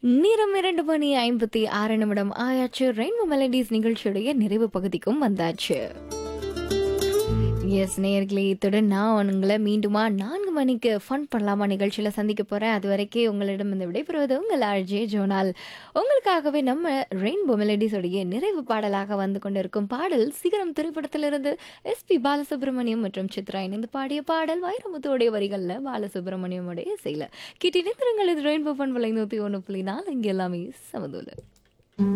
நேரம் இரண்டு மணி ஐம்பத்தி ஆறு நிமிடம் ஆயாச்சு ரெயின்போ மெலடிஸ் நிகழ்ச்சியுடைய நிறைவு பகுதிக்கும் வந்தாச்சு எஸ் நேயர்களே இத்துடன் நான் உங்களை மீண்டுமா நான்கு மணிக்கு ஃபன் பண்ணலாமா நிகழ்ச்சியில் சந்திக்க போகிறேன் அது வரைக்கும் உங்களிடம் இந்த விடைபெறுவது உங்கள் ஆர்ஜே ஜோனால் உங்களுக்காகவே நம்ம ரெயின்போ மெலடிஸோடைய நிறைவு பாடலாக வந்து கொண்டிருக்கும் பாடல் சிகரம் திரைப்படத்திலிருந்து எஸ்பி பாலசுப்ரமணியம் மற்றும் சித்ரா இணைந்து பாடிய பாடல் வைரமுத்துவோடைய வரிகளில் பாலசுப்ரமணியமுடைய இசையில் கிட்டி நிறுங்கள் இது ரெயின்போ ஃபன் விலை நூற்றி ஒன்று புள்ளி நாலு இங்கே எல்லாமே சமதூல